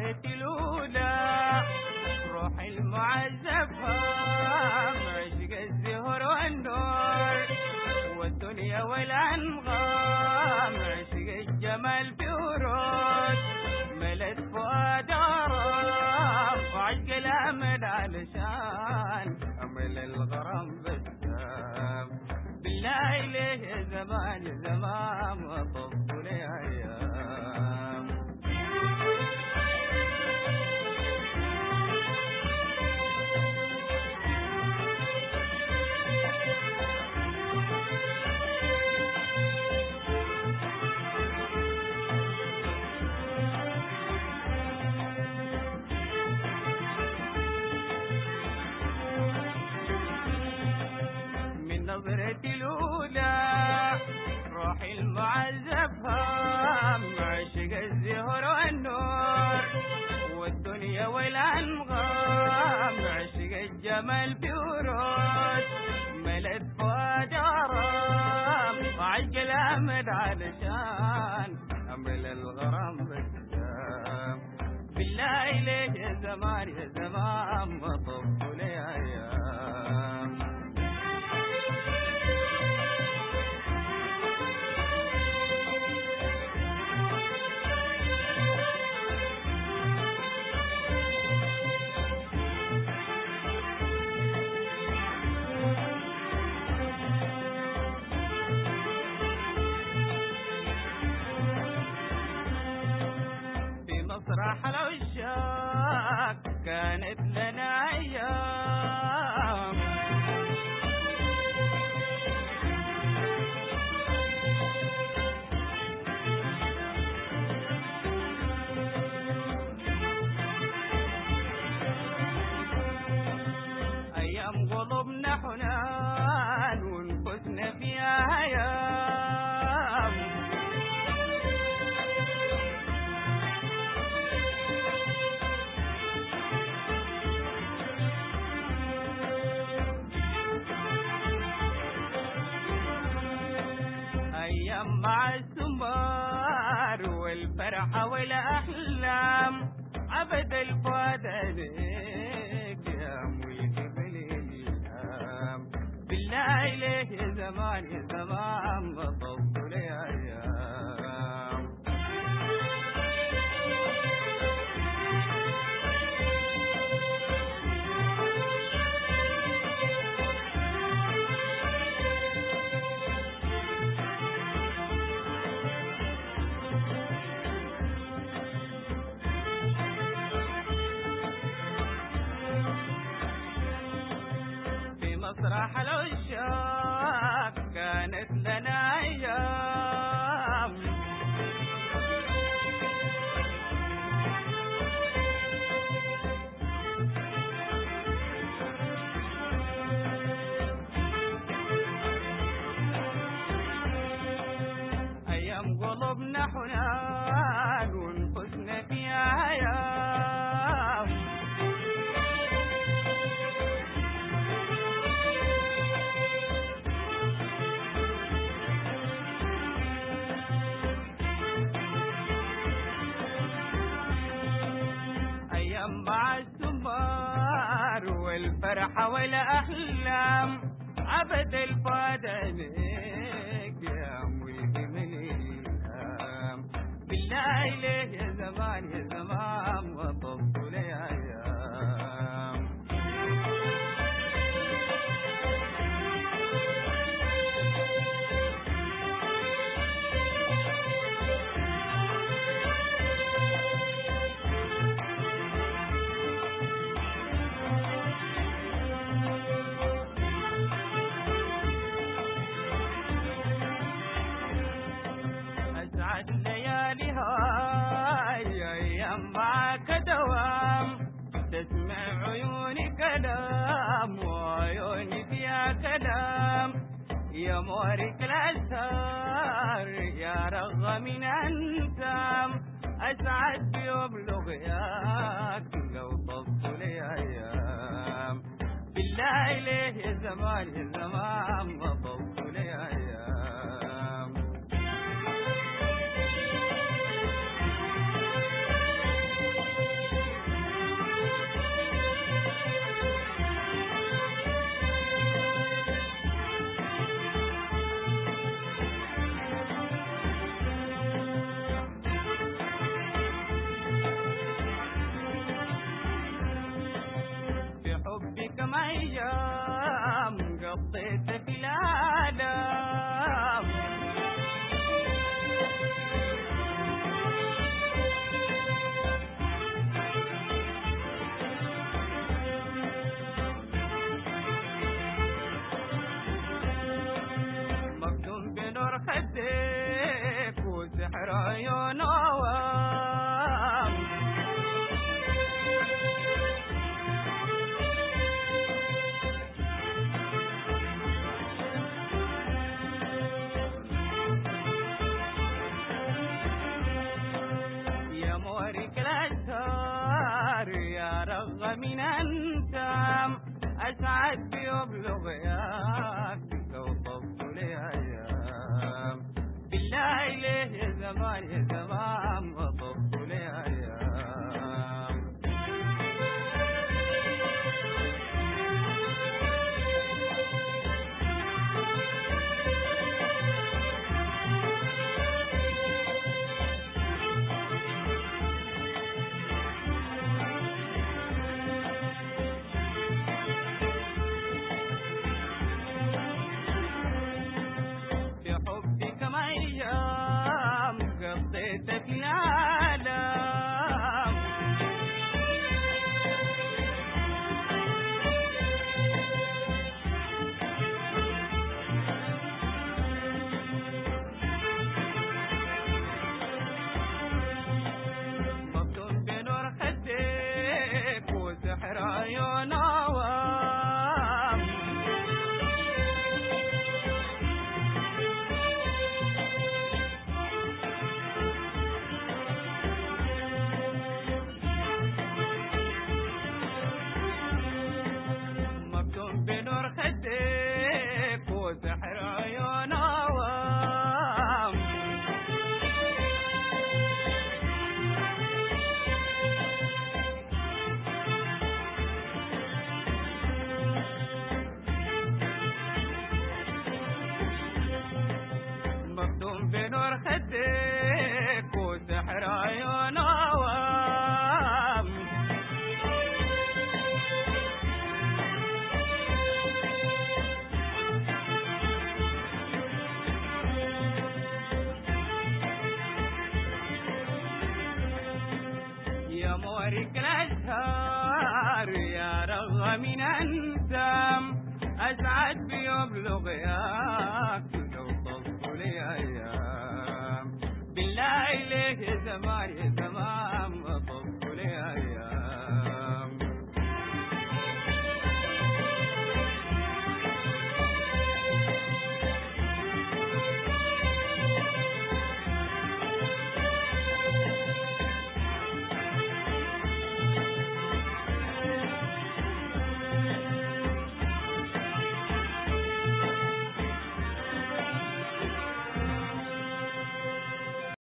نظرتي الأولى روح المعذبة عشق الزهر والنور والدنيا والأنغام عشق الجمال في ورود ملت فؤاد غرام وعشق الأمل علشان أمل الغرام بسام بالله ليه يا زمان يا زمان وطفوا لي أيام من نظرتي الأولى روحي المعذب هام عشق الزهر والنور والدنيا والأنغام عشق الجمال بورود ملت فؤاد غرام وعشق الأمل علشان أمل الغرام بسام بالله ليه يا زمان يا زمان وطفوا لي أيام في مسرح العشاق كانت لنا أيام أيام قلوبنا حنان ونفسنا فيها هيام أيام مع السمار والفرحة والأحلام عبد الفؤاد عليك يا ملك بالإلهام بالله ليه يا زمان يا زمان بطلت لي أيام في مسرح العشاق كانت لنا أيام أيام قلوبنا حنان ونفسنا فيها أيام أيام مع السمار والفرحة والأحلام عبد الفؤاد عليك يا ملك من الإلهام بالله ليه يا زمان يا زمان وطفت لي أيام أسعد ليالي هاي أيام معك دوام تسمع عيوني كلام وعيوني فيها كلام يا مورك الأسهار يا رغم من أنسام أسعد بيوم لغياك لو طفت لي أيام بالله ليه يا زمان يا زمان ما طفت لي أيام أيام قضيت في العالم مكتوم بنور خدك وسحر عيون عوام يا مورك الأزهار يا رغم من أنتم أسعد بيبلغ ياك لو طفت لي أيام بالله ليه يا زمان يا زمان وطفت لي أيام في حبك ما أيام قضيت في العالم مكتوب بنور خدك وسحر عيون عوام مكتوب بنور خدك وسحر عيون عوام مكتوب بنور خدك وسحر عيون عوام يا مورك الأزهار يا رغم من أنتم أسعد بيبلغ ياك لو طفت لي أيام بالله ليه يا زمان يا